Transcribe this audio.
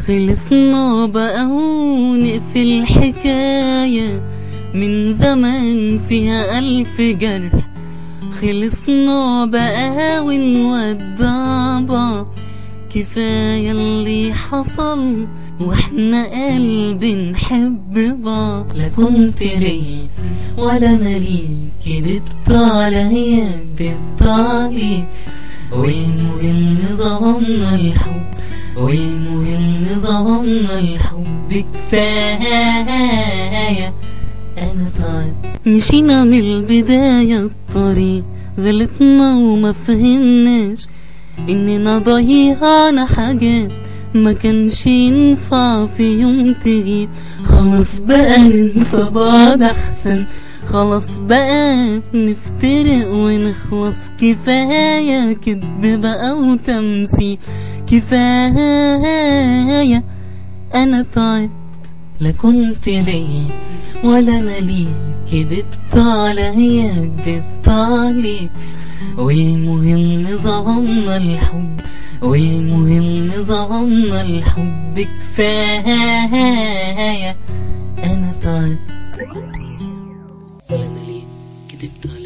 خلصنا بقى ونقفل الحكاية من زمان فيها ألف جرح خلصنا بقى ونودع بعض كفاية اللي حصل واحنا قلب نحب بعض لا كنت ليا ولا انا ليك كدبت عليا كدبت عليك والمهم ظلمنا الحب والمهم ظلمنا الحب كفاية انا تعبت مشينا من البداية الطريق غلطنا وما فهمناش اننا ضيعنا حاجات ما كانش ينفع في يوم تغيب خلاص بقى ننسى بعض احسن خلاص بقى نفترق ونخلص كفاية كدب بقى وتمثيل كفاية انا تعبت لا كنت ليا ولا انا ليك كدبت عليا كدبت عليك والمهم ظلمنا الحب والمهم ظلمنا الحب كفاية انا تعبت لا كنت ليا ولا انا ليك كدبت عليك